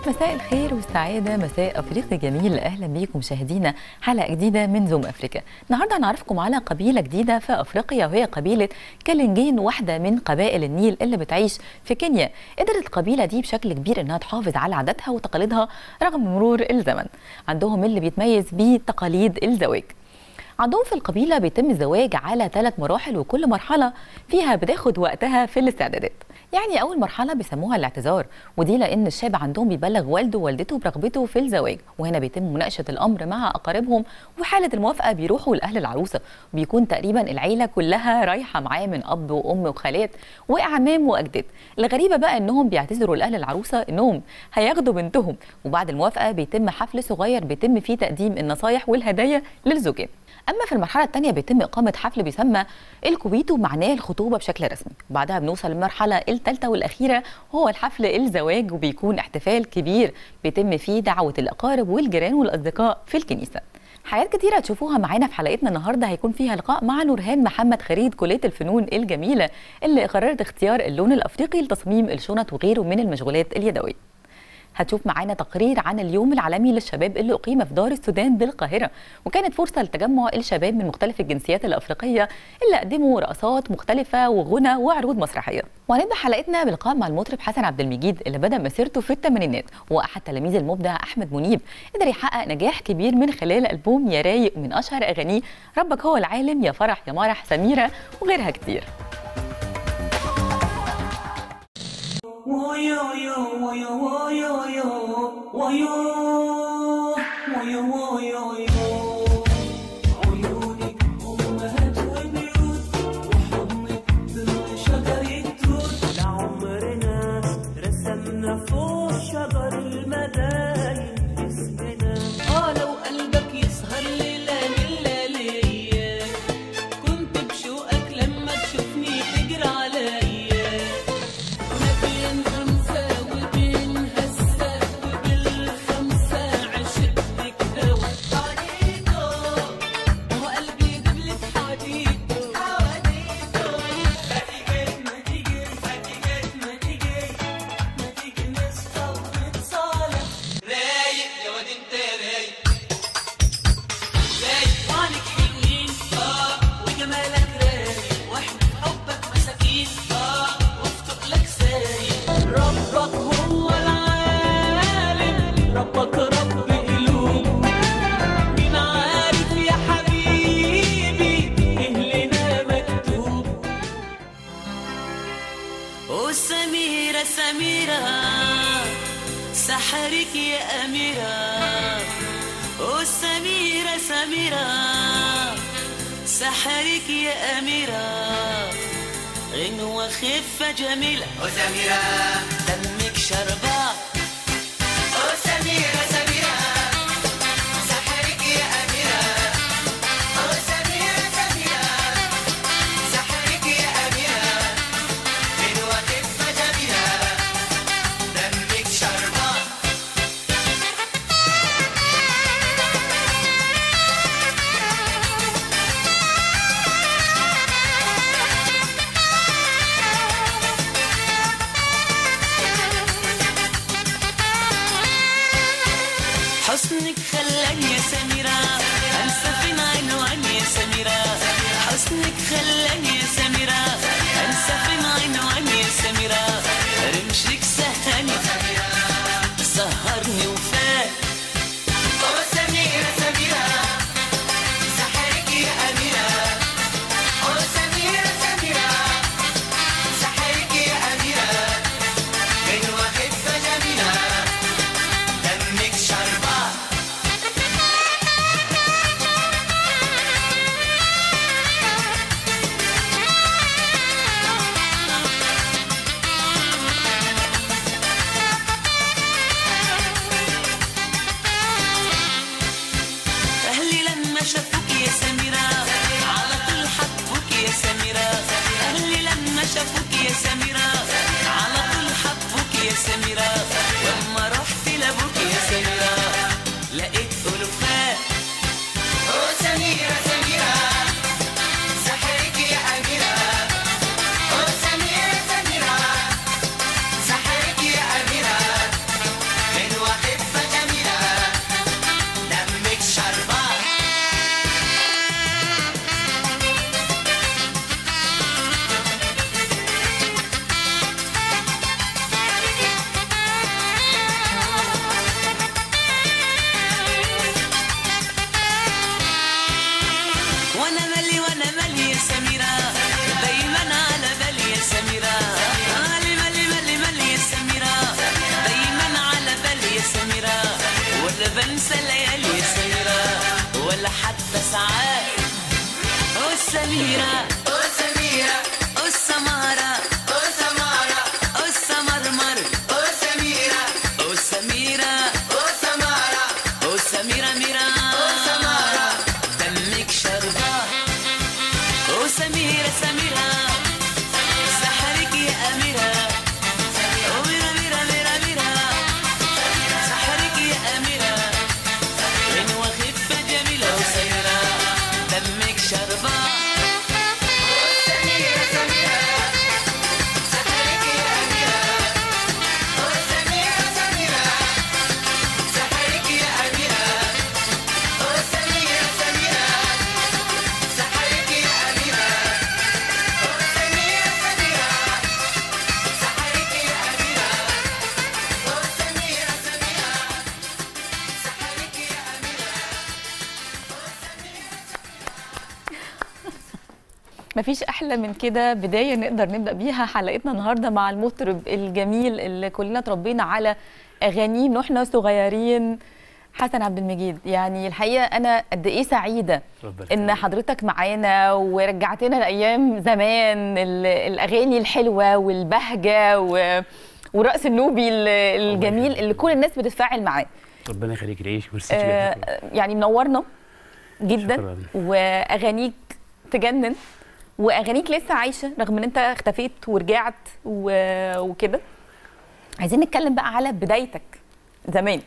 مساء الخير والسعادة مساء أفريقيا جميل أهلا بيكم مشاهدينا حلقة جديدة من زوم أفريقيا النهاردة هنعرفكم على قبيلة جديدة في أفريقيا وهي قبيلة كالنجين واحدة من قبائل النيل اللي بتعيش في كينيا قدرت القبيلة دي بشكل كبير إنها تحافظ على عاداتها وتقاليدها رغم مرور الزمن عندهم اللي بيتميز بيه تقاليد الزواج عندهم في القبيلة بيتم الزواج على ثلاث مراحل وكل مرحلة فيها بتاخد وقتها في الاستعدادات يعني أول مرحلة بيسموها الاعتذار ودي لأن الشاب عندهم بيبلغ والده ووالدته برغبته في الزواج وهنا بيتم مناقشة الأمر مع أقاربهم وحالة الموافقة بيروحوا لأهل العروسة وبيكون تقريبا العيلة كلها رايحة معاه من أب وأم وخالات وأعمام وأجداد الغريبة بقى إنهم بيعتذروا لأهل العروسة إنهم هياخدوا بنتهم وبعد الموافقة بيتم حفل صغير بيتم فيه تقديم النصايح والهدايا للزوجين اما في المرحله الثانيه بيتم اقامه حفل بيسمى الكوبيتو معناه الخطوبه بشكل رسمي بعدها بنوصل للمرحله الثالثه والاخيره هو الحفل الزواج وبيكون احتفال كبير بيتم فيه دعوه الاقارب والجيران والاصدقاء في الكنيسه حاجات كتيرة تشوفوها معانا في حلقتنا النهاردة هيكون فيها لقاء مع نورهان محمد خريج كلية الفنون الجميلة اللي قررت اختيار اللون الأفريقي لتصميم الشنط وغيره من المشغولات اليدوية هتشوف معانا تقرير عن اليوم العالمي للشباب اللي أقيم في دار السودان بالقاهرة وكانت فرصة لتجمع الشباب من مختلف الجنسيات الأفريقية اللي قدموا رقصات مختلفة وغنى وعروض مسرحية وهنبدأ حلقتنا بلقاء مع المطرب حسن عبد المجيد اللي بدأ مسيرته في الثمانينات وأحد تلاميذ المبدع أحمد منيب قدر يحقق نجاح كبير من خلال ألبوم يا رايق من أشهر أغانيه ربك هو العالم يا فرح يا مرح سميرة وغيرها كتير عيونك أمهات وبيوت وحضنك ظل شجر التوت لعمرنا رسمنا فوق شجر المداين اسمنا اه لو قلبك يسهر ليلة من لياليا كنت بشوقك لما تشوفني تجري عليا ما بين غمزة وبين هزة وبالخمسة عشقتك هوا حديدو هو قلبي دبلة حديدو حديدو ما تيجي ما تيجي ما تيجي ما تيجي ما تيجي نصفى ونتصالح رايق يا واد انت رايق رايق وعنك حلوين اه وجمالك رايق واحنا في حبك مساكين اه وفتقلك سايق ربك هو العالم ربك رب قلوب مين عارف يا حبيبي ايه لنا مكتوب وسميرة سميرة سحرك يا أميرة وسميرة سميرة سحرك يا أميرة غنوة خفة جميلة وسميرة دمك شربات وسميرة سميرة سحرك يا أميرة وسميرة سميرة سحرك يا أميرة غنوة خفة جميلة دمك شربات حسنك خلاني يا سميرة أنسى فين عنوان يا سميرة حسنك خلاني يا سميرة أنسى فين عنوان يا سميرة رمشك سهاني سهرني وفات سميرة سميرة سحرك يا أميرة سميرة سميرة سحرك يا أميرة غنوة خفة جميلة دمك شربات سميرة او سميرة او سمارة او سمارة او سمرمر او سميرة او سميرة او سمارة او سميرة ميرة او سمارة دمك شربة او سميرة سميرة سحرك يا أميرة او ميرة ميرة ميرة ميرة سحرك يا أميرة من وخفة جميلة وسميرة دمك شربة سميرة سميرة سحرك يا أميرة او سميرة سميرة سحرك يا أميرة او سميرة سميرة سحرك يا أميرة او سميرة سميرة سحرك يا أميرة او سميرة سميرة سحرك يا أميرة مفيش احلى من كده بدايه نقدر نبدا بيها حلقتنا النهارده مع المطرب الجميل اللي كلنا اتربينا على اغانيه من واحنا صغيرين حسن عبد المجيد يعني الحقيقه انا قد ايه سعيده ربنا ان يخليك. حضرتك معانا ورجعتنا لايام زمان ال- الاغاني الحلوه والبهجه و... والرقص النوبي ال- الجميل يخليك. اللي كل الناس بتتفاعل معاه ربنا يخليك تعيش ميرسي آه، جدا يعني منورنا جدا شكراً. واغانيك تجنن واغانيك لسه عايشه رغم ان انت اختفيت ورجعت و... وكده عايزين نتكلم بقى على بدايتك زمان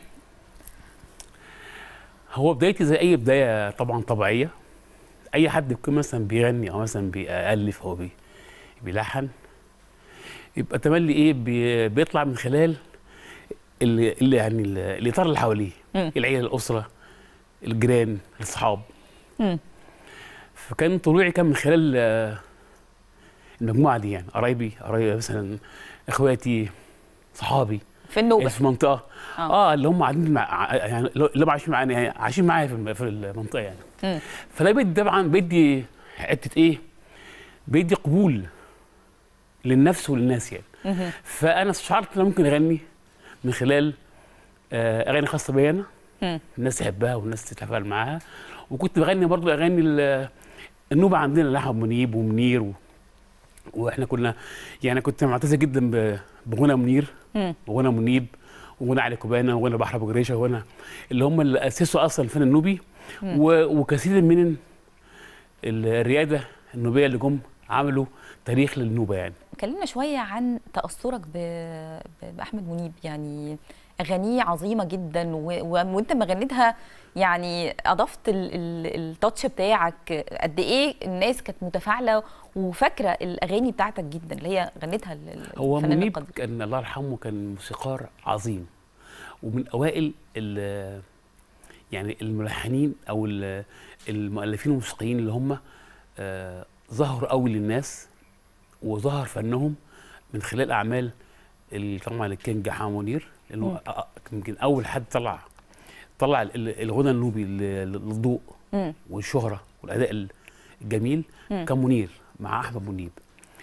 هو بدايتي زي اي بدايه طبعا طبيعيه اي حد بيكون مثلا بيغني او مثلا بيالف او بي بيلحن يبقى تملي ايه بي بيطلع من خلال اللي, اللي يعني ال- الاطار اللي حواليه مم. العيله الاسره الجيران الاصحاب مم. فكان طلوعي كان من خلال آه، المجموعه دي يعني قرايبي قرايبي مثلا اخواتي صحابي في النوبه اللي في المنطقه آه. اه, اللي هم قاعدين مع يعني اللي هم عايشين معانا يعني عايشين معايا في الم- في المنطقه يعني مم. فده بيدي طبعا بيدي حته ايه بيدي قبول للنفس وللناس يعني مهم. فانا شعرت ان أنا ممكن اغني من خلال آه، اغاني خاصه بيا انا مم. الناس تحبها والناس تتفاعل معاها وكنت بغني برضو اغاني ال- النوبه عندنا لحم منيب ومنير و... واحنا كنا يعني كنت معتز جدا ب- بغنى منير مم. وغنى منيب وغنى علي كوبانا وغنى بحر ابو جريشه وغنى اللي هم اللي اسسوا اصلا الفن النوبي و... وكثير من ال- الرياده النوبيه اللي جم عملوا تاريخ للنوبه يعني كلمنا شويه عن تاثرك ب... ب... باحمد منيب يعني اغانيه عظيمه جدا و... و... وانت ما غنيتها يعني اضفت ال... ال... التاتش بتاعك قد ايه الناس كانت متفاعله وفاكره الاغاني بتاعتك جدا اللي هي غنتها ال- ال- هو الفنان منيب القدير. كان الله يرحمه كان موسيقار عظيم ومن اوائل ال- يعني الملحنين او ال- المؤلفين الموسيقيين اللي هم آه، ظهروا قوي للناس وظهر فنهم من خلال اعمال ال- طبعا الكينج حمام منير لانه مم. أ- أ- يمكن اول حد طلع طلع ال- ال- الغنى النوبي لل- للضوء مم. والشهره والاداء ال- الجميل مم. كان منير مع احمد منيب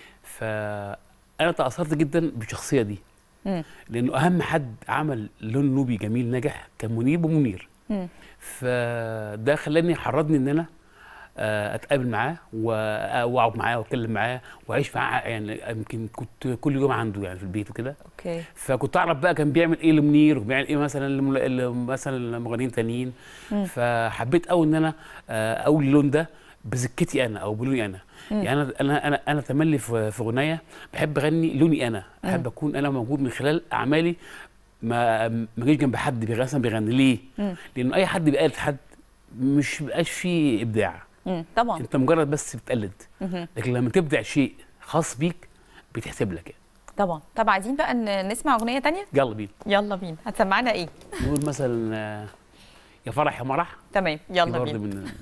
فانا تاثرت جدا بالشخصيه دي مم. لانه اهم حد عمل لون نوبي جميل نجح كان منيب ومنير مم. فده خلاني حرضني ان انا آه، اتقابل معاه و- واقعد معاه واتكلم معاه واعيش معاه يعني يمكن كنت كل يوم عنده يعني في البيت وكده اوكي فكنت اعرف بقى كان بيعمل ايه لمنير وبيعمل ايه مثلا لمل- ل- مثلا لمغنيين تانيين مم. فحبيت قوي ان انا آه، اقول اللون ده بسكتي انا او بلوني انا مم. يعني انا انا انا انا تملي في في غنايه بحب اغني لوني انا احب اكون انا موجود من خلال اعمالي ما ما اجيش جنب حد بيغني مثلا بيغني ليه؟ مم. لانه اي حد بيقلد حد مش بيبقاش فيه ابداع مم. طبعا انت مجرد بس بتقلد مهم. لكن لما تبدع شيء خاص بيك بتحسب لك يعني. طبعا طب عايزين بقى ن- نسمع اغنيه تانية يلا بينا يلا بينا هتسمعنا ايه نقول مثلا آه، يا فرح يا مرح تمام دي يلا برضه بينا من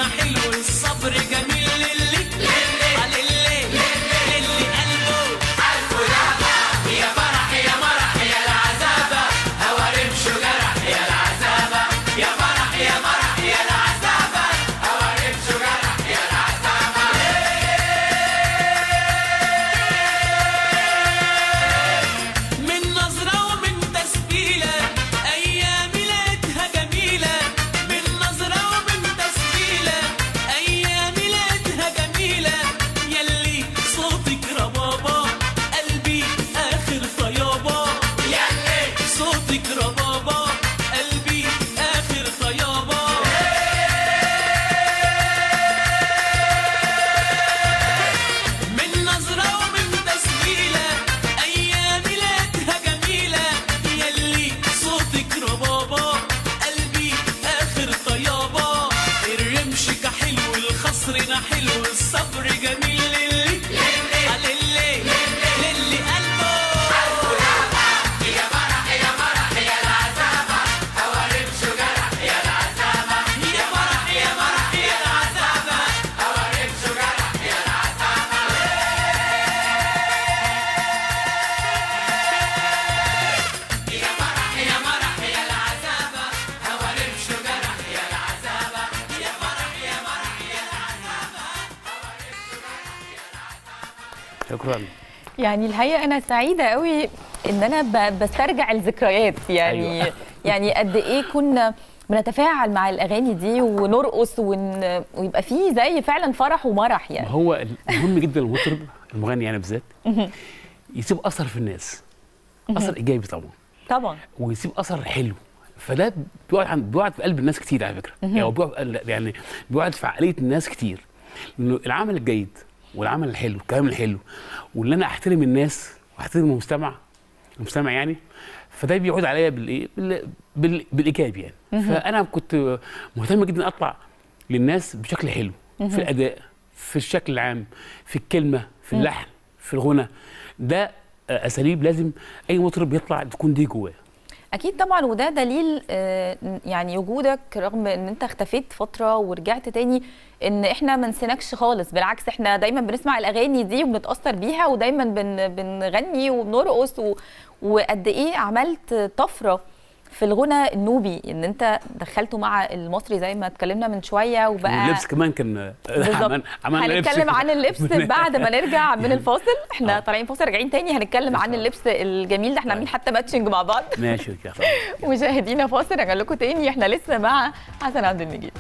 مصرنا حلو الصبر جميل للي على اللي للي قلبه من نظرة ومن تسبيلة أيام لقيتها جميلة من نظرة ومن تسبيلة أيام لقيتها جميلة يلي صوتك ربابة قلبي آخر طيابة يلي صوتك ربابة قلبي آخر طيابة من نظرة ومن تسجيلة أيام لقيتها جميلة يلي صوتك ربابة قلبي آخر طيابة الرمش حلو الخصر حلو الصبر جميل للي على اللي للي قلبه يا فرح يا فرح يا العذابة يا مرح يا العذابة هوارم شو جرح يا العذابة يا فرح يا مرح يا شكرا يعني الحقيقه انا سعيده قوي ان انا ب- بسترجع الذكريات يعني أيوة. يعني قد ايه كنا بنتفاعل مع الاغاني دي ونرقص ون... ويبقى فيه زي فعلا فرح ومرح ما يعني هو المهم جدا المطرب المغني يعني بالذات يسيب اثر في الناس اثر ايجابي طبعا طبعا ويسيب اثر حلو فده بيقعد عند بيقعد في قلب الناس كتير على فكره يعني هو بيقعد يعني بيقعد في عقليه الناس كتير انه العمل الجيد والعمل الحلو الكلام الحلو واللي انا احترم الناس واحترم المستمع المستمع يعني فده بيعود عليا بالايه بال... بال... بالايجاب يعني فانا كنت مهتم جدا اطلع للناس بشكل حلو في الاداء في الشكل العام في الكلمه في اللحن في الغنى ده آه، اساليب لازم اي مطرب يطلع تكون دي جواه اكيد طبعا وده دليل آه، يعني وجودك رغم ان انت اختفيت فتره ورجعت تاني ان احنا ما نسيناكش خالص بالعكس احنا دايما بنسمع الاغاني دي وبنتاثر بيها ودايما بن بنغني وبنرقص و... وقد ايه عملت طفره في الغنى النوبي ان انت دخلته مع المصري زي ما اتكلمنا من شويه وبقى واللبس كمان كان بالظبط عمل- عملنا لبس هنتكلم عن اللبس بن- بعد ما نرجع من الفاصل احنا آه. طالعين فاصل راجعين تاني هنتكلم عن اللبس الجميل ده احنا عاملين حتى ماتشنج مع بعض ماشي يا صاحبي. مشاهدينا فاصل رجع لكم تاني احنا لسه مع حسن عبد المجيد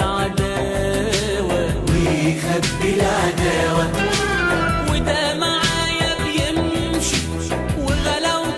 العداوة ويخبي العداوة وده معايا بيمشي وغلاوة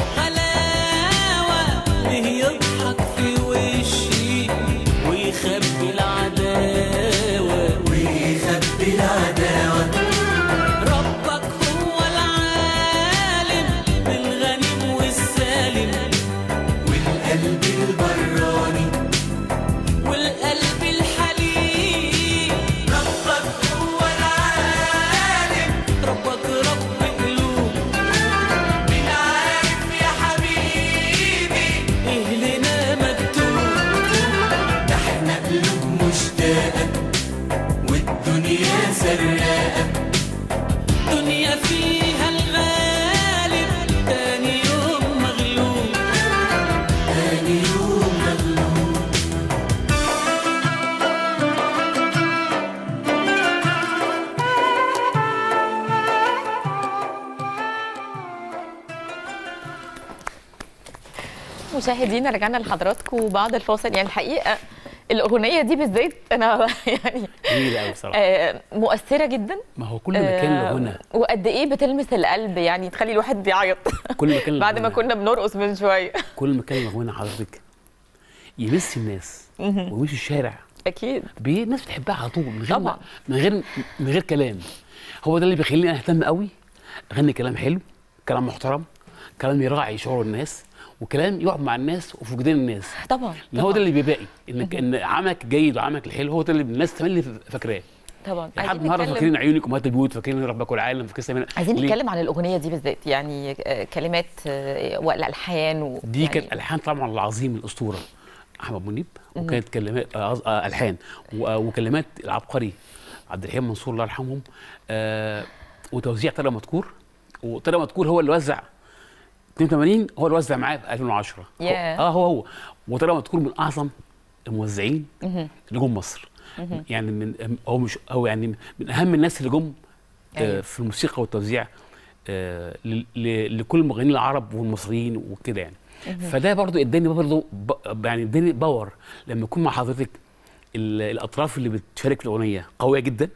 غلاوة ليه يضحك في وشي ويخبي العداوة ويخبي العداوة ربك هو العالم بالغنيم والسالم والقلب البراني والقلب الحليم ربك هو العالم ربك رب قلوب من عارف يا حبيبي ايه لنا مكتوب ده احنا قلوب مشتاقة والدنيا سراقة دنيا فيها الغالب تاني يوم مغلوب تاني يوم مغلوب مشاهدينا رجعنا لحضراتكم بعد الفاصل يعني الحقيقه الاغنيه دي بالذات انا يعني جميلة قوي بصراحة آه، مؤثره جدا ما هو كل مكان له آه، غنى وقد ايه بتلمس القلب يعني تخلي الواحد بيعيط كل مكان له بعد ما غنى. كنا بنرقص من شويه كل مكان له غنى حضرتك يمس الناس ويمشي الشارع اكيد بي- الناس بتحبها على طول من غير طبعاً. ما- من غير من غير كلام هو ده اللي بيخليني اهتم قوي اغني كلام حلو كلام محترم كلام يراعي شعور الناس وكلام يقعد مع الناس وفي وجدان الناس طبعا لان هو ده اللي بيباقي انك ان عملك جيد وعملك الحلو هو ده اللي الناس تملي فاكراه طبعا لحد عايزين النهارده نتكلم- فاكرين عيونك امهات البيوت فاكرين ربك والعالم فاكرين سمينا عايزين ليه؟ نتكلم عن الاغنيه دي بالذات يعني آه، كلمات آه، والالحان و دي يعني كانت الحان طبعا العظيم الاسطوره احمد منيب وكانت كلمات آه، قصد- آه، الحان و- وكلمات العبقري عبد الحليم منصور الله يرحمهم آه وتوزيع طارق مدكور وطارق مدكور هو اللي وزع 82 هو اللي وزع معاه في 2010 هو- ياه. اه هو هو وطارق مدكور من اعظم الموزعين اللي جم مصر يعني من هو مش هو يعني من اهم الناس اللي جم أيوة. آه في الموسيقى والتوزيع آه ل- ل- لكل المغنيين العرب والمصريين وكده يعني فده برضو اداني برضو ب- يعني اداني باور لما يكون مع حضرتك ال- الاطراف اللي بتشارك في الاغنيه قويه جدا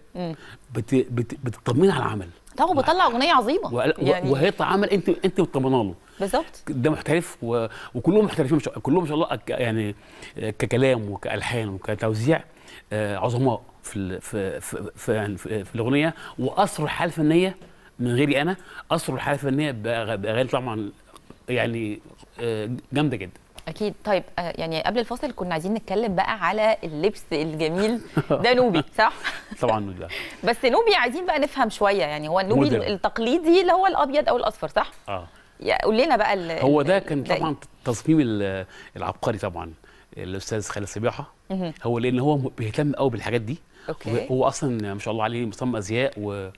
بت بت بتطمن على العمل طبعا بطلع اغنيه عظيمه وهل- يعني وهيطلع عمل انت انت مطمنه له بالظبط ده محترف و... وكلهم محترفين مش... كلهم ما شاء الله ك... يعني آه، ككلام وكالحان وكتوزيع آه، عظماء في ال... في في في, يعني في, في الاغنيه واثروا الحاله الفنيه من غيري انا اثروا الحاله الفنيه بأغ- باغاني طبعا يعني آه، جامده جدا اكيد طيب آه، يعني قبل الفاصل كنا عايزين نتكلم بقى على اللبس الجميل ده نوبي صح طبعا ده بس نوبي عايزين بقى نفهم شويه يعني هو النوبي مودرن. التقليدي اللي هو الابيض او الاصفر صح اه يا- قول لنا بقى ال- هو ال- ده كان ال- طبعا تصميم ال- العبقري طبعا الاستاذ خالد صبيحه هو لان هو م- بيهتم قوي بالحاجات دي أوكي. هو- هو اصلا ما شاء الله عليه مصمم ازياء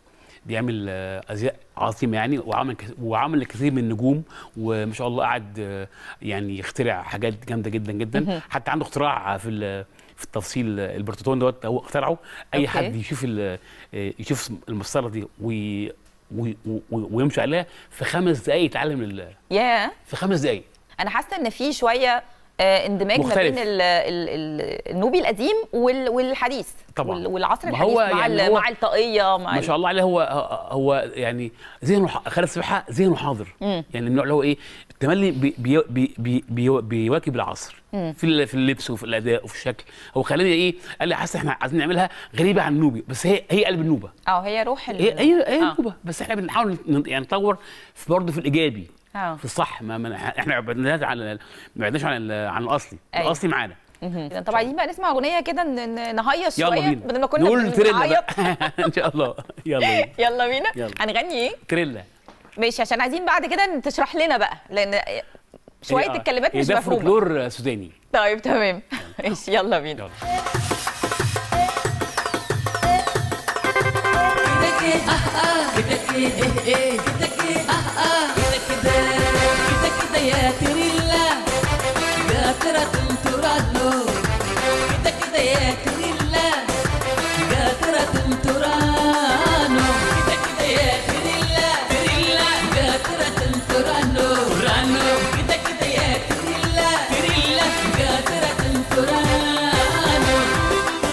وبيعمل آه، ازياء عظيمه يعني وعمل ك- وعمل الكثير من النجوم وما شاء الله قعد آه، يعني يخترع حاجات جامده جدا جدا حتى عنده اختراع في ال- في التفصيل آه، البرتوتون دوت هو اخترعه اي أوكي. حد يشوف ال- آه، يشوف المسطره دي وي وي- وي- ويمشي عليها في خمس دقائق يتعلم ال- يا في خمس دقائق انا حاسه ان في شويه آه، اندماج ما مختلف. بين ال- ال- ال- النوبي القديم وال- والحديث طبعاً. وال- والعصر ما الحديث هو مع يعني ال- هو- مع الطاقيه مع ما ال- شاء الله عليه هو هو يعني ذهنه ح- خالد سبحه ذهنه حاضر يعني النوع اللي هو ايه التملي بي بي بي بي بي بيواكب العصر في ال- في اللبس وفي الاداء وفي الشكل هو خلاني ايه قال لي حاسس احنا عايزين نعملها غريبه عن النوبي بس هي هي قلب النوبه اه هي روح ال- هي هي هي آه. النوبه بس احنا بنحاول ن- يعني نطور في برضه في الايجابي اه في الصح ما ما احنا ما بعدناش عن ال- ما بعدناش عن ال- عن الاصلي أيوة. الاصلي معانا مهم. طب عايزين بقى نسمع اغنيه كده ن- ن- نهيص يلا شويه بينا بدل ما كنا نقول تريلا بنعيط بقى. ان شاء الله يلا بينا يلا بينا يلا. هنغني ايه تريلا ماشي عشان عايزين بعد كده تشرح لنا بقى لان شويه إيه، آه. الكلمات إيه مش ده مفهومه فولكلور سوداني طيب تمام ماشي يلا بينا يلا كده كده ايه كده كده اه اه كده كده كده كده يا تريلا يا ترى تنترادو كده كده يا تريلا يا ترى تنترانو كده كده يا تريلا تريلا يا ترى تنترانو رانو كده كده يا تريلا تريلا يا ترى تنترانو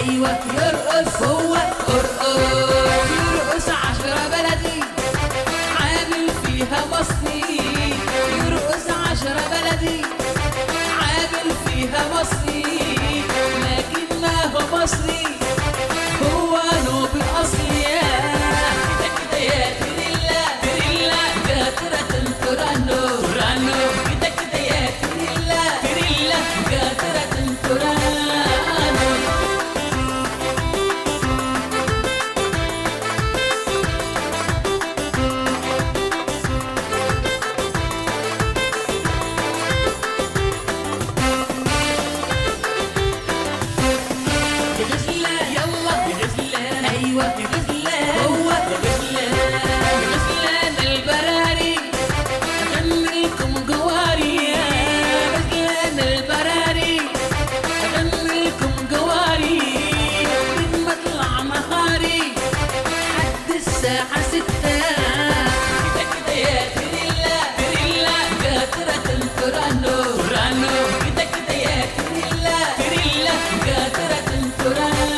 ايوه يرقص هو ارقص يرقص عشرة بلدي عامل فيها مصري يرقص عشرة بلدي عامل فيها مصري لكن ما هو مصري هو نوب الاصل يا كده كده يا تريلا تريلا قاطرة ترانو ترانو كده كده يا تريلا تريلا قاطرة ترانو بغزلة يلا بغزلة أيوة بغزلة هو بغزلة بغزلة البراري أغني لكم جواري يا بغزلة البراري أغني لكم جواري من مطلع نهاري حد الساعة ستة كده كده يا تريلا تريلا قاطرة ترانو ترانو كده كده يا تريلا تريلا قاطرة ترانو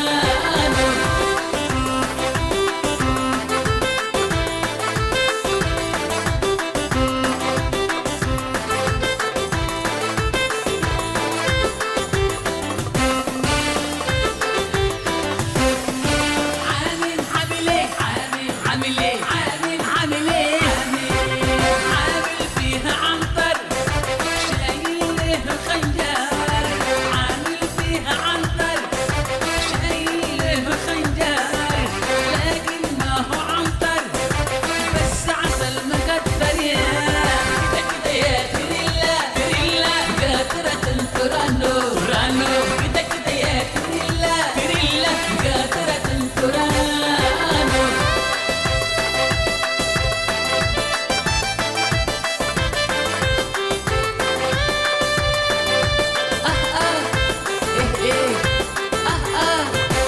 عامل عامل ايه عامل عامل ايه عامل عامل ايه عامل عامل فيها عنتر شايل له خنجر عامل فيها عنتر شايل له خنجر لكن ما هو عنتر بس عسل مقدر يا كده كده يا تريلا تريلا قاطرة ترانو ترانو كده كده يا تريلا تريلا قاطرة ترانو آه آه إيه إيه آه آه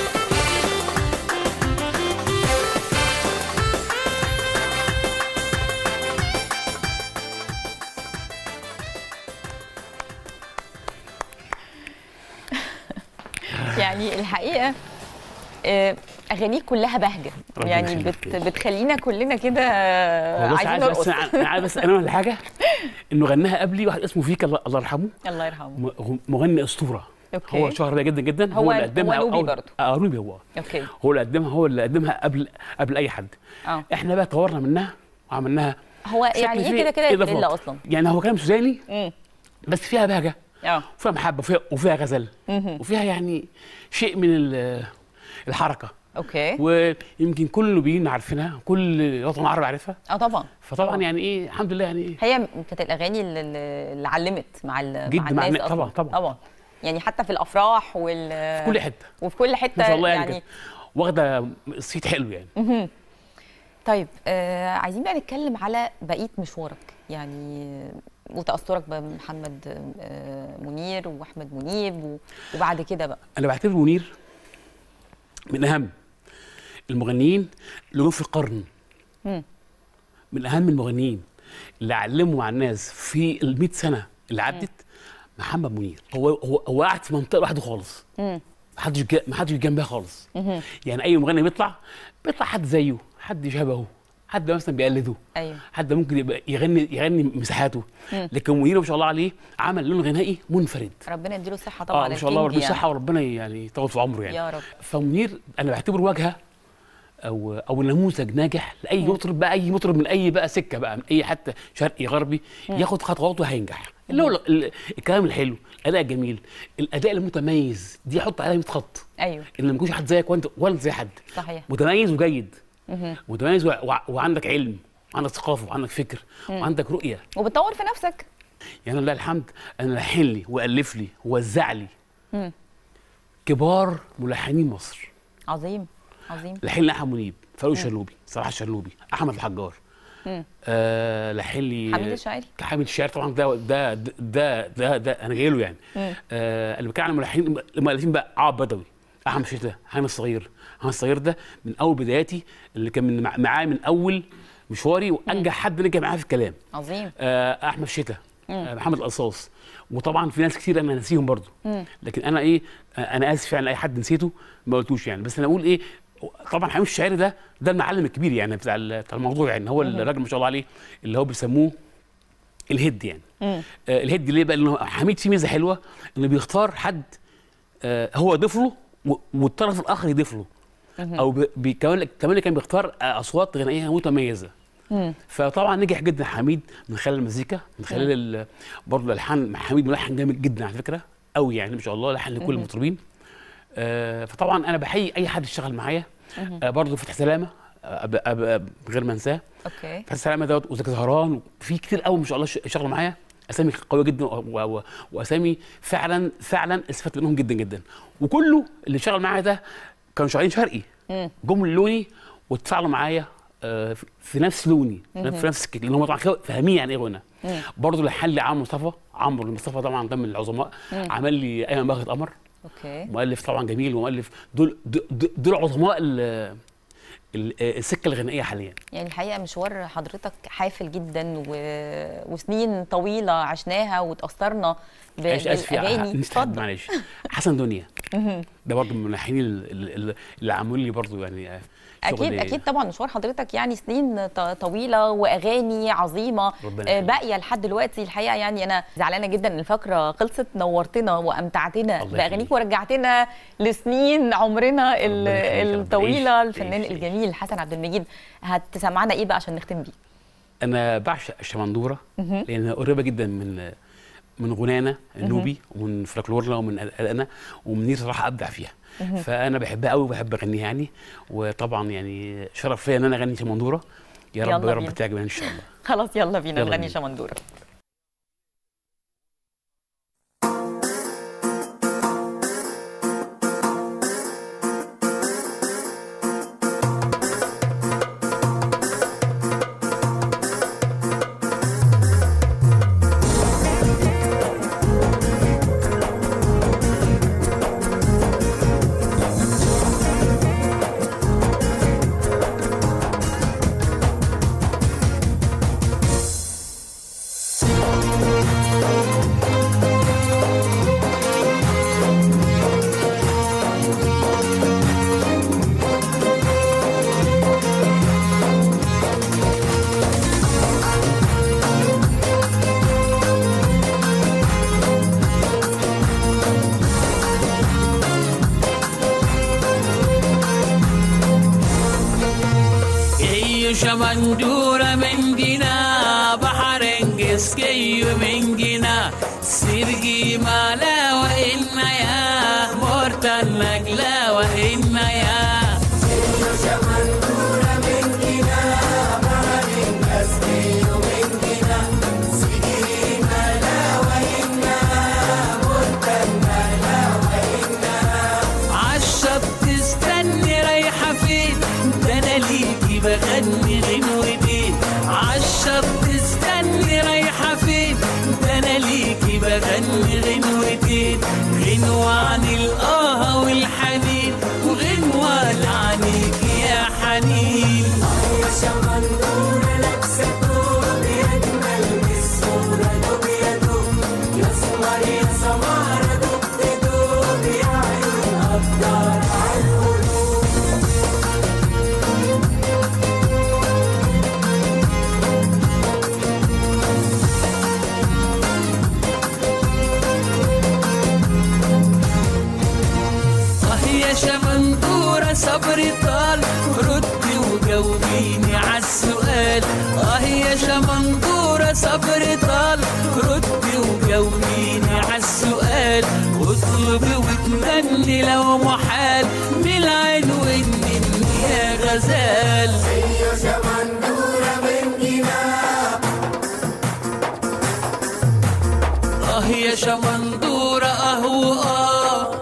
يعني الحقيقه آه، اغانيك كلها بهجه ربنا يعني يخليك. بت بتخلينا كلنا كده هو بس عايزين عايز نرقص بس انا عايز بس انا أقول حاجه انه غناها قبلي واحد اسمه فيك الله الله يرحمه الله يرحمه م- مغني اسطوره أوكي. هو شهر بيها جدا جدا هو- اللي قدمها هو نوبي أول- برضه. اه نوبي هو اوكي هو اللي قدمها هو اللي قدمها قبل قبل اي حد اه احنا بقى طورنا منها وعملناها هو شكل يعني ايه فيه كده كده إضافات. الا اصلا يعني هو كلام سوداني امم بس فيها بهجه اه وفيها محبه وفيها وفيها غزل وفيها يعني شيء من ال- الحركه اوكي ويمكن كل النوبيين عارفينها كل الوطن العربي عارفها اه طبعا فطبعا يعني ايه الحمد لله يعني إيه هي كانت الاغاني اللي, اللي علمت مع ال- جد مع مع الناس الناس، أصلاً. طبعاً، طبعاً. طبعا يعني حتى في الافراح وال في كل حته وفي كل حته ما شاء الله يعني, يعني يعني واخده صيت حلو يعني طيب آه عايزين بقى نتكلم على بقيه مشوارك يعني وتاثرك بمحمد آه منير واحمد منيب و- وبعد كده بقى انا بعتبر منير من اهم المغنيين اللي جم في القرن مم. من اهم المغنيين اللي علموا مع الناس في ال 100 سنه اللي عدت محمد منير هو هو هو قاعد في منطقه لوحده خالص مم. محدش جا- محدش جنبها خالص مهم. يعني اي مغني بيطلع بيطلع حد زيه حد شبهه حد مثلا بيقلده ايوه حد ممكن يبقى يغني يغني مساحاته لكن منير ما شاء الله عليه عمل لون غنائي منفرد ربنا يديله الصحه طبعا اه ما شاء الله الكينج وربنا يعني. الصحه وربنا يعني يطول في عمره يعني يا رب فمنير انا بعتبره واجهه او او نموذج ناجح لاي مطرب بقى اي مطرب من اي بقى سكه بقى من اي حتى شرقي غربي ياخد خطواته هينجح اللي هو ال- ال- الكلام الحلو الاداء الجميل الاداء المتميز دي حط عليها 100 خط ايوه ان ما يكونش حد زيك وانت ولا زي حد صحيح متميز وجيد متميز و... و... وعندك علم وعندك ثقافه وعندك فكر وعندك رؤيه وبتطور في نفسك يعني لله الحمد انا لحن لي والف لي ووزع لي مم. كبار ملحنين مصر عظيم عظيم لحن لي احمد منيب فاروق الشرلوبي صلاح الشرلوبي احمد الحجار مم. آه لحن لي حميد الشاعري حامد الشاعري طبعا ده ده ده ده, ده انا جاي له يعني آه اللي بتكلم عن الملحنين المؤلفين بقى عاب بدوي احمد شتا حامد الصغير حامد الصغير ده من اول بداياتي اللي كان من معاه من اول مشواري وانجح حد نجح معاه في الكلام عظيم آه احمد شتا آه، محمد القصاص وطبعا في ناس كتير انا ناسيهم برضو لكن انا ايه آه، انا اسف يعني اي حد نسيته ما قلتوش يعني بس انا اقول ايه طبعا حميد الشاعري ده ده المعلم الكبير يعني بتاع ال- بتاع الموضوع يعني هو الراجل ما شاء الله عليه اللي هو بيسموه الهيد يعني آه الهيد ليه بقى لانه حميد فيه ميزه حلوه انه بيختار حد آه هو يضيف له و- والطرف الاخر يضيف له او بي- بي كمان كمان كان بيختار آه، اصوات غنائيه متميزه فطبعا نجح جدا حميد من خلال المزيكا من خلال ال- برضه الالحان حميد ملحن جامد جدا على فكره قوي يعني ما شاء الله لحن لكل المطربين آه فطبعا انا بحيي اي حد اشتغل معايا آه برضه فتح سلامه آه أب- أب- أب- غير ما انساه اوكي فتح سلامه دوت وزكي زهران في كتير قوي ما شاء الله ش- اشتغلوا معايا اسامي قويه جدا و- و- واسامي فعلا فعلا استفدت منهم جدا جدا وكله اللي اشتغل معايا ده كانوا شغالين شرقي جم لوني واتفاعلوا معايا آه، في- في نفس لوني في نفس السكه لان هم طبعا كده فاهمين يعني ايه غنى برضه لحن لي عمرو مصطفى عمرو مصطفى طبعا ده من العظماء عمل لي ايمن باغت قمر اوكي مؤلف طبعا جميل ومؤلف دول دول- دول عظماء ال- ال- السكه الغنائيه حاليا يعني الحقيقه مشوار حضرتك حافل جدا و... وسنين طويله عشناها وتاثرنا ب- معلش اسف يا- بالاغاني نسيت حد، اتفضل معلش حسن دنيا ده برضه من الملحنين ال- ال- ال- اللي عملوا لي برضه يعني آه، اكيد شغل- اكيد طبعا مشوار حضرتك يعني سنين ط- طويله واغاني عظيمه ربنا آه، يخليك. باقيه لحد دلوقتي الحقيقه يعني انا زعلانه جدا ان الفقره خلصت نورتنا وامتعتنا الله باغانيك يخليك. ورجعتنا لسنين عمرنا ال- ربنا يخليك يا رب. الطويله عيش، الفنان عيش، عيش. الجميل حسن عبد المجيد هتسمعنا ايه بقى عشان نختم بيه انا بعشق الشمندوره لانها قريبه جدا من من غنانا النوبي ومن فلكلورنا ومن ادائنا ومن نير صراحه ابدع فيها فانا بحبها قوي وبحب اغنيها يعني وطبعا يعني شرف ليا ان انا اغني شمندوره يا رب يلا يا رب بينا. تعجبها ان شاء الله خلاص يلا بينا يلا نغني بينا. شمندوره كيو شمندورة من جنا بحر انجز كيو من جنا سرقي مالا وإن يا مورتن نقلا وإن يا عالشط تستني رايحة فين ده انا ليكي بغني غنوتين عالشط تستني رايحة فين ده انا ليكي بغني غنوتين غنوة عن الآه والحنين وغنوة عنيك يا حنين اه يا شمندورة صبري طال ردي وجاوبيني عالسؤال اه يا شمندورة صبري طال ردي وجاوبيني عالسؤال واطلبي واتمني لو محال من العين والنين يا غزال اه يا شمندورة اهو اه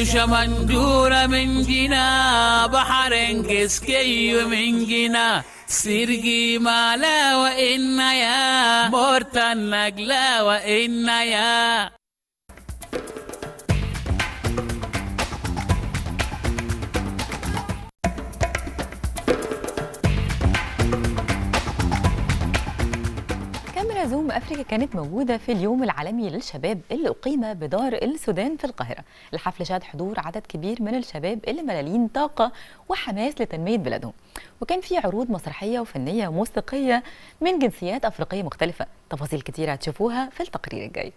شمندورة من جنا بحر كسكي من جنا سيرجي مالا وإن يا مورتان نجلا وإن يا كاميرا زوم أفريكا كانت موجودة في اليوم العالمي للشباب اللي أقيم بدار السودان في القاهرة الحفل شهد حضور عدد كبير من الشباب اللي ملالين طاقة وحماس لتنمية بلادهم وكان في عروض مسرحية وفنية وموسيقية من جنسيات أفريقية مختلفة تفاصيل كتير هتشوفوها في التقرير الجاي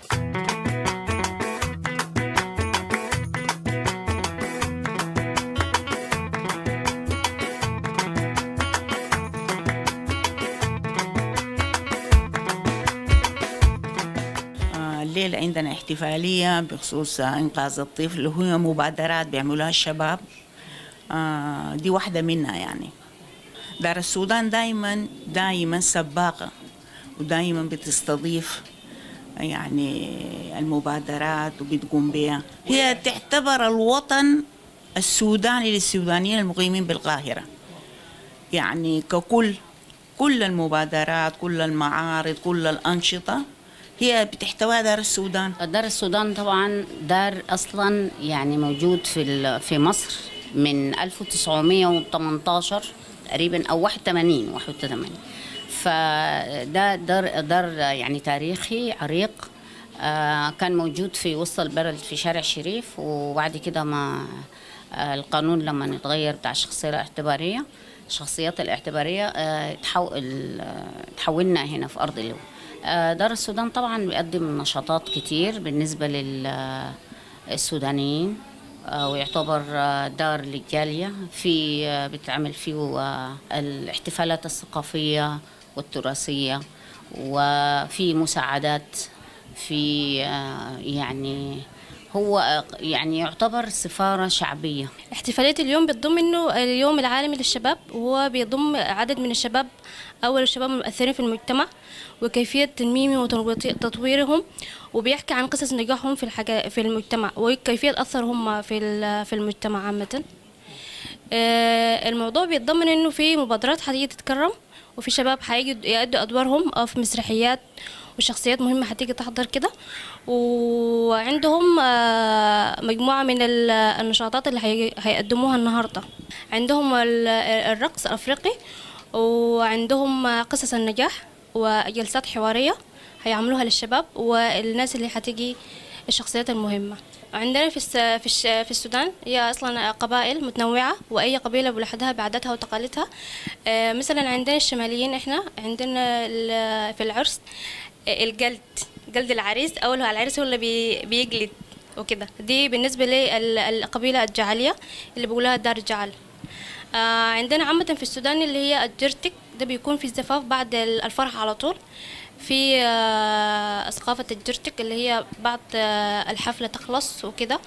آه، الليلة عندنا احتفالية بخصوص آه، إنقاذ الطفل وهي مبادرات بيعملوها الشباب آه، دي واحدة منها يعني دار السودان دايما دايما سباقة ودايما بتستضيف يعني المبادرات وبتقوم بها هي تعتبر الوطن السوداني للسودانيين المقيمين بالقاهرة يعني ككل كل المبادرات كل المعارض كل الأنشطة هي بتحتوي دار السودان دار السودان طبعا دار اصلا يعني موجود في ال- في مصر من 1918 تقريبا او 81 81 فده دار دار يعني تاريخي عريق آه، كان موجود في وسط البلد في شارع شريف وبعد كده ما آه، القانون لما اتغير بتاع الشخصيه الاعتباريه الشخصيات الاعتباريه آه، تحول آه، تحولنا هنا في ارض اللواء آه، دار السودان طبعا بيقدم نشاطات كتير بالنسبة للسودانيين ويعتبر آه، دار للجالية في آه، بتعمل فيه آه، الاحتفالات الثقافية والتراثية وفي مساعدات في آه، يعني هو آه، يعني يعتبر سفارة شعبية احتفالية اليوم بتضم انه اليوم العالمي للشباب وهو بيضم عدد من الشباب اول الشباب المؤثرين في المجتمع وكيفية تنميمهم وتطويرهم وبيحكي عن قصص نجاحهم في الحاجة في المجتمع وكيفية أثرهم في ال- في المجتمع عامة آه، الموضوع بيتضمن انه في مبادرات حتيجي تتكرم وفي شباب حيجوا يأدوا ادوارهم آه، في مسرحيات وشخصيات مهمة حتيجي تحضر كده وعندهم آه، مجموعة من ال- النشاطات اللي هي- هيقدموها النهاردة عندهم ال- الرقص الأفريقي وعندهم آه، قصص النجاح وجلسات حوارية هيعملوها للشباب والناس اللي هتيجي الشخصيات المهمة عندنا في الس... في, الش... في السودان هي اصلا قبائل متنوعه واي قبيله بلحدها بعاداتها وتقاليدها آه، مثلا عندنا الشماليين احنا عندنا ال- في العرس آه، الجلد جلد العريس اول هو العريس هو اللي بي... بيجلد وكده دي بالنسبه للقبيله الجعليه اللي بيقولها دار الجعل آه، عندنا عامة في السودان اللي هي الجرتك ده بيكون في الزفاف بعد ال- الفرح على طول في آه، ثقافة الجرتك اللي هي بعد آه، الحفلة تخلص وكده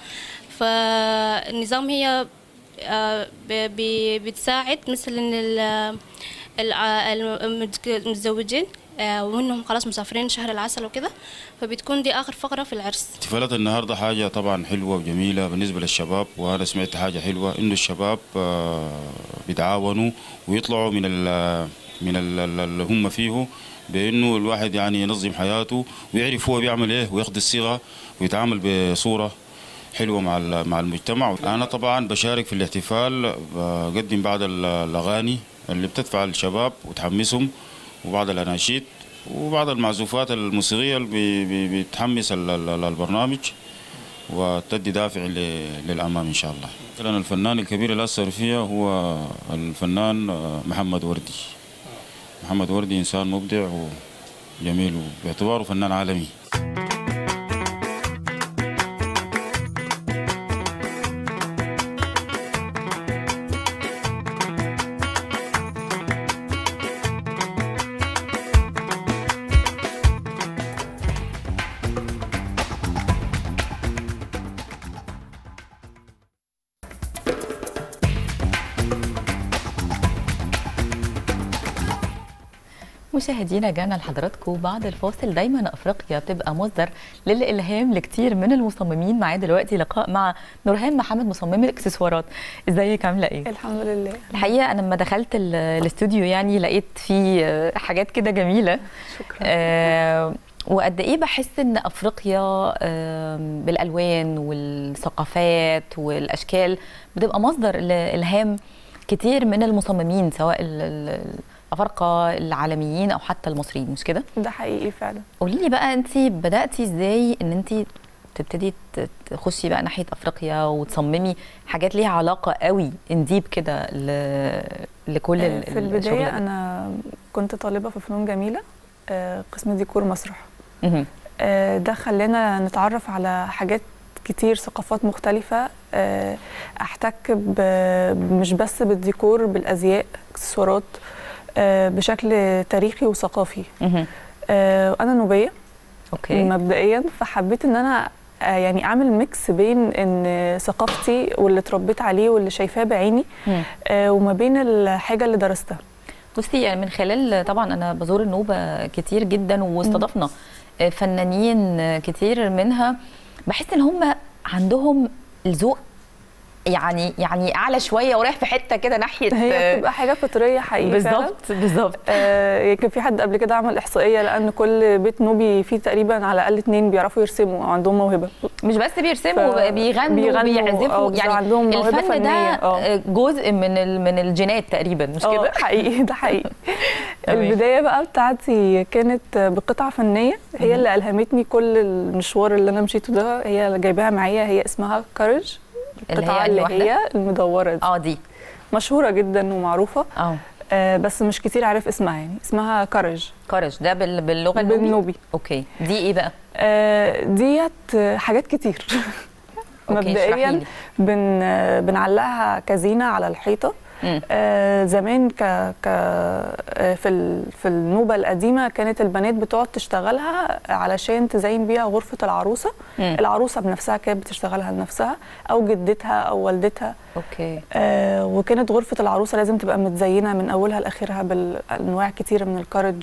فالنظام هي آه، ب- ب- بتساعد مثلا ال- الع- المتج- المتزوجين آه، ومنهم خلاص مسافرين شهر العسل وكده فبتكون دي آخر فقرة في العرس احتفالات النهارده حاجه طبعا حلوه وجميله بالنسبه للشباب وانا سمعت حاجه حلوه انه الشباب آه، بيتعاونوا ويطلعوا من ال من ال- ال- اللي هم فيه بانه الواحد يعني ينظم حياته ويعرف هو بيعمل ايه وياخد الصيغه ويتعامل بصوره حلوه مع ال- مع المجتمع انا طبعا بشارك في الاحتفال بقدم بعض ال- الاغاني اللي بتدفع الشباب وتحمسهم وبعض الاناشيد وبعض المعزوفات الموسيقيه اللي بي- بي- بتحمس ال- ال- البرنامج وتدي دافع ل- للامام ان شاء الله. مثلا الفنان الكبير اللي اثر فيها هو الفنان آه، محمد وردي. محمد وردي انسان مبدع وجميل باعتباره فنان عالمي. مشاهدينا جانا لحضراتكم بعد الفاصل دايما افريقيا بتبقى مصدر للالهام لكتير من المصممين معايا دلوقتي لقاء مع نورهان محمد مصممه الاكسسوارات ازيك عامله ايه الحمد لله الحقيقه انا لما دخلت ال- الاستوديو يعني لقيت فيه آه، حاجات كده جميله شكرا آه وقد ايه بحس ان افريقيا آم، بالالوان والثقافات والاشكال بتبقى مصدر لالهام كتير من المصممين سواء ال- ال- الافارقه العالميين او حتى المصريين مش كده ده حقيقي فعلا قولي لي بقى انت بداتي ازاي ان انت تبتدي ت- تخشي بقى ناحيه افريقيا وتصممي حاجات ليها علاقه قوي انديب كده ل- لكل آه، ال- في الشغل البدايه ده. انا كنت طالبه في فنون جميله آه، قسم ديكور مسرح مهم. آه، ده خلانا نتعرف على حاجات كتير ثقافات مختلفة آه، احتك ب- مش بس بالديكور بالازياء اكسسوارات آه، بشكل تاريخي وثقافي مهم. آه، انا نوبيه اوكي مبدئيا فحبيت ان انا آه، يعني اعمل ميكس بين ان ثقافتي واللي اتربيت عليه واللي شايفاه بعيني مم. آه، وما بين الحاجه اللي درستها بصي يعني من خلال طبعا انا بزور النوبه كتير جدا واستضفنا فنانين كتير منها بحس ان هم عندهم الذوق يعني يعني اعلى شويه ورايح في حته كده ناحيه هي بتبقى حاجه فطريه حقيقي فعلاً. بالظبط بالظبط آه، يمكن في حد قبل كده عمل احصائيه لان كل بيت نوبي فيه تقريبا على الاقل اتنين بيعرفوا يرسموا او عندهم موهبه مش بس بيرسموا ف- بيغنوا, بيغنوا بيعزفوا أو يعني عندهم موهبة الفن ده فنية، آه. جزء من ال- من الجينات تقريبا مش اه كده حقيقي ده حقيقي تمام. البدايه بقى بتاعتي كانت بقطعه فنيه هي اللي الهمتني كل المشوار اللي انا مشيته ده هي اللي جايباها معايا هي اسمها كارج اللي هي القطعه أنهي اللي واحدة؟ هي المدوره دي اه دي مشهوره جدا ومعروفه اه آه، بس مش كتير عارف اسمها يعني اسمها كارج كارج ده بال- باللغه النوبي بالنوبي اوكي دي ايه بقى آه، ديت حاجات كتير أوكي، اشرحي مبدئيا لي. بن بنعلقها كزينه على الحيطه مم. آه زمان ك ك آه، في ال- في النوبه القديمه كانت البنات بتقعد تشتغلها علشان تزين بيها غرفه العروسه مم. العروسه بنفسها كانت بتشتغلها لنفسها او جدتها او والدتها اوكي آه وكانت غرفه العروسه لازم تبقى متزينه من اولها لاخرها بالانواع كتيره من الكارج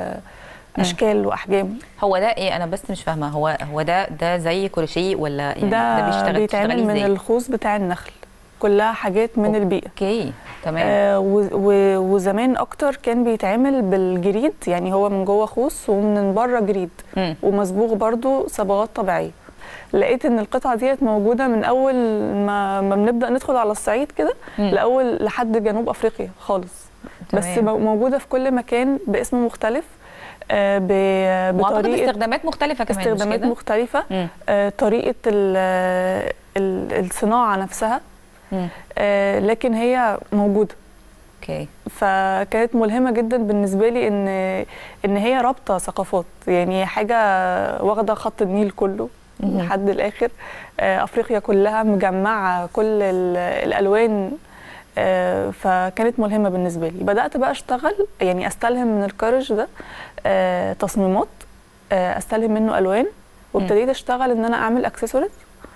والاشكال واحجام هو ده ايه انا بس مش فاهمه هو هو ده ده زي كروشيه ولا يعني ده, ده, بيشتغل بيتعمل بتشتغليه من إزاي؟ الخوص بتاع النخل كلها حاجات من البيئه اوكي تمام آه و- و- وزمان اكتر كان بيتعمل بالجريد يعني هو من جوه خوص ومن بره جريد مم. ومصبوغ برضو صبغات طبيعيه لقيت ان القطعه ديت موجوده من اول ما, ما بنبدا ندخل على الصعيد كده مم. لاول لحد جنوب افريقيا خالص بس تمام. مو- موجوده في كل مكان باسم مختلف آه ب- واعتقد بطريقه استخدامات مختلفه كمان استخدامات مش كده؟ مختلفه مم. آه، طريقه ال- ال- الصناعه نفسها مم. آه، لكن هي موجوده اوكي فكانت ملهمه جدا بالنسبه لي ان ان هي رابطه ثقافات يعني حاجه واخده خط النيل كله مهم. لحد الاخر آه، افريقيا كلها مجمعه كل ال- الالوان آه، فكانت ملهمه بالنسبه لي بدات بقى اشتغل يعني استلهم من الكارج ده آه، تصميمات آه، استلهم منه الوان وابتديت اشتغل ان انا اعمل اكسسوارز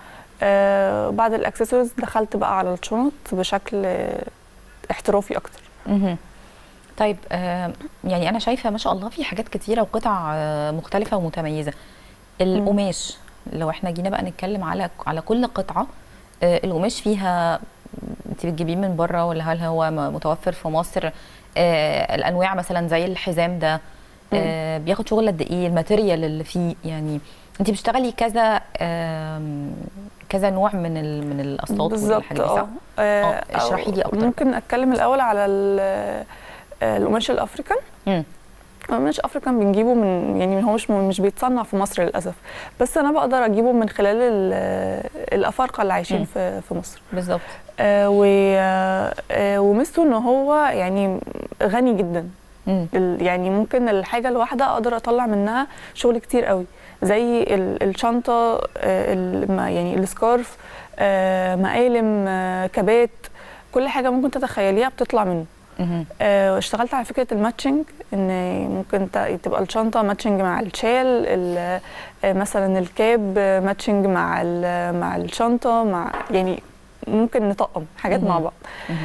آه، بعد الاكسسوارز دخلت بقى على الشنط بشكل آه، احترافي اكتر مهم. طيب آه يعني انا شايفه ما شاء الله في حاجات كتيره وقطع آه مختلفه ومتميزه القماش لو احنا جينا بقى نتكلم على على كل قطعه آه القماش فيها انت بتجيبيه من بره ولا هل هو م- متوفر في مصر آه الانواع مثلا زي الحزام ده آه بياخد شغل قد ايه الماتيريال اللي فيه يعني انت بتشتغلي كذا آم، كذا نوع من ال- من الاسطات بالظبط والحاجات دي صح؟ اه اه اشرحي لي اكتر ممكن اتكلم الاول على ال- آه، القماش الافريكان مم. القماش الافريكان بنجيبه من يعني هو مش مش بيتصنع في مصر للاسف بس انا بقدر اجيبه من خلال ال- الافارقه اللي عايشين مم. في في مصر بالظبط آه و آه وميزته ان هو يعني غني جدا مم. ال- يعني ممكن الحاجه الواحده اقدر اطلع منها شغل كتير قوي زي ال- الشنطه آه، ال- ما- يعني السكارف آه، مقالم آه، كبات كل حاجه ممكن تتخيليها بتطلع منه مهم. آه، اشتغلت على فكره الماتشنج ان ممكن ت- تبقى الشنطه ماتشنج مع الشال ال- آه، مثلا الكاب آه، ماتشنج مع ال- مع الشنطه مع يعني ممكن نطقم حاجات مع بعض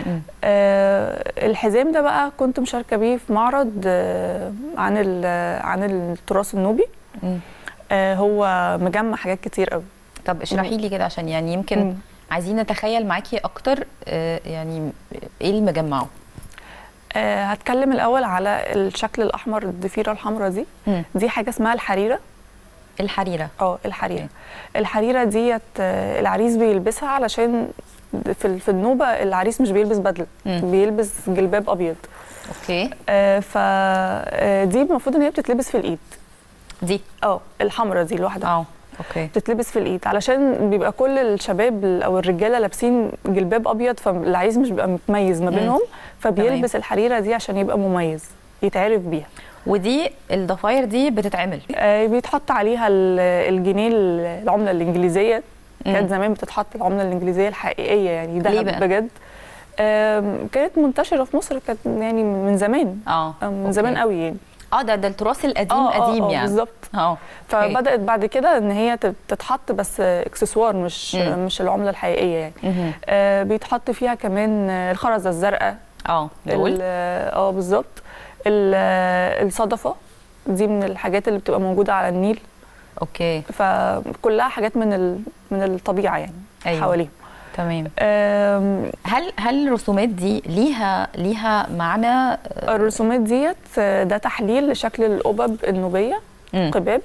آه الحزام ده بقى كنت مشاركه بيه في معرض آه عن ال- عن التراث النوبي مم. آه هو مجمع حاجات كتير قوي طب اشرحي لي كده عشان يعني يمكن مم. عايزين نتخيل معاكي اكتر آه، يعني ايه اللي مجمعه آه هتكلم الاول على الشكل الاحمر الضفيره الحمراء دي مم. دي حاجه اسمها الحريره الحريره اه الحريره الحريره ديت آه، العريس بيلبسها علشان في ال- في النوبه العريس مش بيلبس بدله مم. بيلبس جلباب ابيض اوكي آه فدي المفروض ان هي بتتلبس في الايد دي اه الحمراء دي لوحدها اه اوكي بتتلبس في الايد علشان بيبقى كل الشباب ال- او الرجاله لابسين جلباب ابيض فالعريس مش بيبقى متميز ما مم. بينهم فبيلبس تمام. الحريره دي عشان يبقى مميز يتعرف بيها ودي الضفاير دي بتتعمل آه، بيتحط عليها ال- الجنيه ال- العمله الانجليزيه مم. كانت زمان بتتحط العمله الانجليزيه الحقيقيه يعني ليه دهب بقى؟ بجد آم، كانت منتشره في مصر كانت يعني من زمان اه آه، من أوكي. زمان قوي يعني اه ده ده التراث القديم آه، آه، قديم آه، يعني بالظبط اه فبدات بعد كده ان هي تت- تتحط بس اكسسوار مش مم. مش العمله الحقيقيه يعني مهم. آه، بيتحط فيها كمان آه، الخرزه الزرقاء اه دول ال- اه بالظبط ال- آه، الصدفه دي من الحاجات اللي بتبقى موجوده على النيل اوكي فكلها حاجات من ال... من الطبيعه يعني أيوة. أيوة. حواليهم تمام آم، هل هل الرسومات دي ليها ليها معنى آه، الرسومات ديت آه، ده تحليل لشكل القبب النوبيه مم. قباب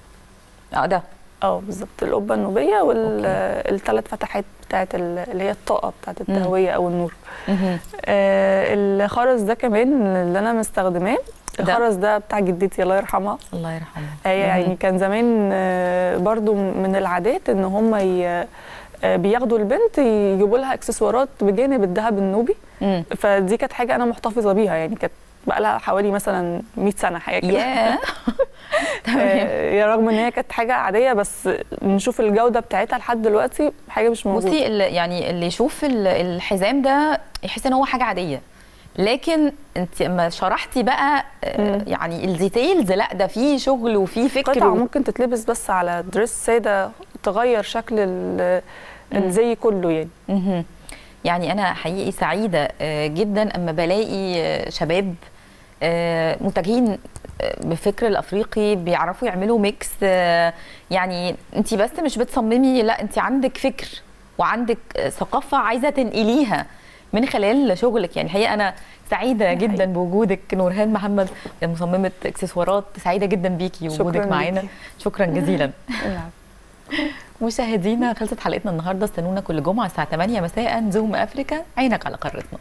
اه ده اه بالظبط القبه النوبيه والثلاث فتحات بتاعت ال- اللي هي الطاقه بتاعت التهويه او النور مهم. آه الخرز ده كمان اللي انا مستخدماه ده؟ الخرز ده بتاع جدتي الله يرحمها الله يرحمه هي مهم. يعني كان زمان آه، برضو من العادات ان هم ي... آه، بياخدوا البنت يجيبوا لها اكسسوارات بجانب الذهب النوبي مم. فدي كانت حاجه انا محتفظه بيها يعني كانت بقى لها حوالي مثلا 100 سنه حاجه كده ياه تمام آه، يا رغم ان هي كانت حاجه عاديه بس نشوف الجوده بتاعتها لحد دلوقتي حاجه مش موجوده بصي ال- يعني اللي يشوف ال- الحزام ده يحس ان هو حاجه عاديه لكن انت لما شرحتي بقى آه، مم. يعني الديتيلز لا ده فيه شغل وفيه فكر قطعه و- ممكن تتلبس بس على دريس ساده تغير شكل ال- الزي كله يعني مهم. يعني انا حقيقي سعيده آه، جدا اما بلاقي آه، شباب آه، متجهين آه، بفكر الافريقي بيعرفوا يعملوا ميكس آه، يعني انت بس مش بتصممي لا انت عندك فكر وعندك آه، ثقافه عايزه تنقليها من خلال شغلك يعني الحقيقه انا سعيده حقيقي. جدا بوجودك نورهان محمد مصممه اكسسوارات سعيده جدا بيكي شكراً وجودك معانا ليكي. شكرا جزيلا نعم. مشاهدينا خلصت حلقتنا النهارده استنونا كل جمعه الساعه 8 مساء زوم افريكا عينك على قارتنا